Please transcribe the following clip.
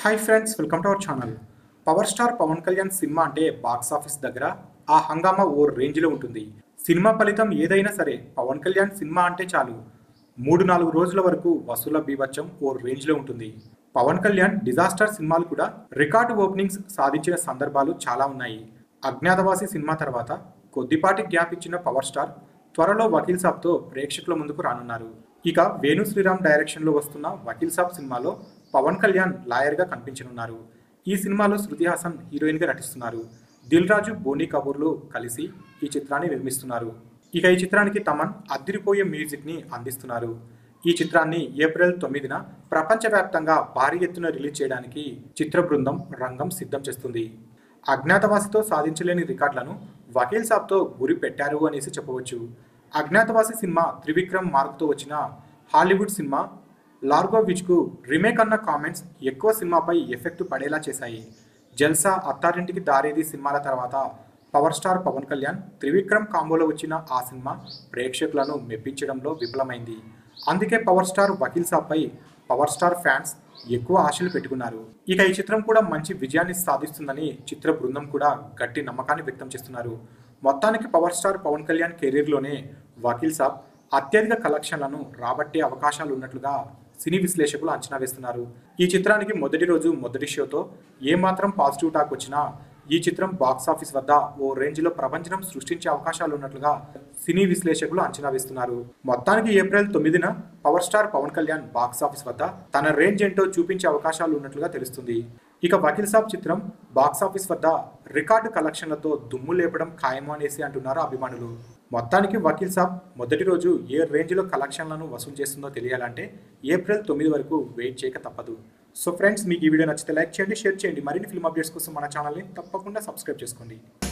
hi friends welcome to our channel power star Pavan Kalyan cinema అంటే box office దగ్గర ఆ హంగామా ఓ రేంజ్లో ఉంటుంది సినిమా ఫలితం ఏదైనా సరే పవన్ కళ్యాణ్ సినిమా అంటే చాలు మూడు నాలుగు రోజుల వరకు వసూల బీభత్సం ఓ రేంజ్లో ఉంటుంది పవన్ కళ్యాణ్ డిజాస్టర్ సినిమాలు కూడా రికార్డు ఓపెనింగ్స్ సాధించిన సందర్భాలు చాలా ఉన్నాయి అజ్ఞాతవాసి సినిమా తర్వాత కొద్దిపాటి గ్యాప్ ఇచ్చిన పవర్ స్టార్ త్వరలో వకీల్ సాబ్తో ప్రేక్షకుల ముందుకు రానున్నారు ఇక వేణు శ్రీరామ్ డైరెక్షన్లో వస్తున్న వకీల్ సాబ్ సినిమాలో పవన్ కళ్యాణ్ లాయర్గా కనిపించనున్నారు ఈ సినిమాలో శృతి హాసన్ హీరోయిన్గా నటిస్తున్నారు దిల్ రాజు బోనీ కపూర్లు కలిసి ఈ చిత్రాన్ని నిర్మిస్తున్నారు ఇక ఈ చిత్రానికి తమన్ అద్దిరిపోయే మ్యూజిక్ని అందిస్తున్నారు ఈ చిత్రాన్ని ఏప్రిల్ తొమ్మిదిన ప్రపంచవ్యాప్తంగా భారీ ఎత్తున రిలీజ్ చేయడానికి చిత్ర బృందం రంగం సిద్ధం చేస్తుంది అజ్ఞాతవాసితో సాధించలేని రికార్డులను వకీల్ సాబ్తో గురి పెట్టారు అనేసి చెప్పవచ్చు అజ్ఞాతవాసి సినిమా త్రివిక్రమ్ మార్క్తో వచ్చిన హాలీవుడ్ సినిమా లార్గో విచ్కు రీమేక్ అన్న కామెంట్స్ ఎక్కువ సినిమాపై ఎఫెక్ట్ పడేలా చేశాయి జల్సా అత్తారింటికి దారేది సినిమాల తర్వాత పవర్ స్టార్ పవన్ కళ్యాణ్ త్రివిక్రమ్ కాంబోలో వచ్చిన ఆ సినిమా ప్రేక్షకులను మెప్పించడంలో విఫలమైంది అందుకే పవర్ స్టార్ వకీల్ సాబ్పై పవర్ స్టార్ ఫ్యాన్స్ ఎక్కువ ఆశలు పెట్టుకున్నారు ఇక ఈ చిత్రం కూడా మంచి విజయాన్ని సాధిస్తుందని చిత్ర బృందం కూడా గట్టి నమ్మకాన్ని వ్యక్తం చేస్తున్నారు మొత్తానికి పవర్ స్టార్ పవన్ కళ్యాణ్ కెరీర్లోనే వకీల్ సాబ్ అత్యధిక కలెక్షన్లను రాబట్టే అవకాశాలు ఉన్నట్లుగా సినీ విశ్లేషకులు అంచనా వేస్తున్నారు ఈ చిత్రానికి మొదటి రోజు మొదటి షోతో ఏమాత్రం పాజిటివ్ టాక్ వచ్చినా ఈ చిత్రం బాక్స్ ఆఫీస్ వద్ద ఓ రేంజ్లో ప్రపంచం సృష్టించే అవకాశాలు ఉన్నట్లుగా సినీ విశ్లేషకులు అంచనా వేస్తున్నారు మొత్తానికి ఏప్రిల్ తొమ్మిదిన power star Pavan Kalyan box office వద్ద తన రేంజ్ ఏంటో చూపించే అవకాశాలు ఉన్నట్లుగా తెలుస్తుంది ఇక వకీల్ సాబ్ చిత్రం బాక్స్ ఆఫీస్ వద్ద రికార్డు కలెక్షన్లతో దుమ్ము లేపడం ఖాయము అనేసి అంటున్నారు అభిమానులు మొత్తానికి వకీల్ సాబ్ మొదటి రోజు ఏ రేంజ్లో కలెక్షన్లను వసూలు చేస్తుందో తెలియాలంటే ఏప్రిల్ తొమ్మిది వరకు వెయిట్ చేయక తప్పదు సో ఫ్రెండ్స్ మీకు ఈ వీడియో నచ్చితే లైక్ చేయండి షేర్ చేయండి మరిన్ని ఫిల్మ్ అప్డేట్స్ కోసం మన ఛానల్ని తప్పకుండా సబ్స్క్రైబ్ చేసుకోండి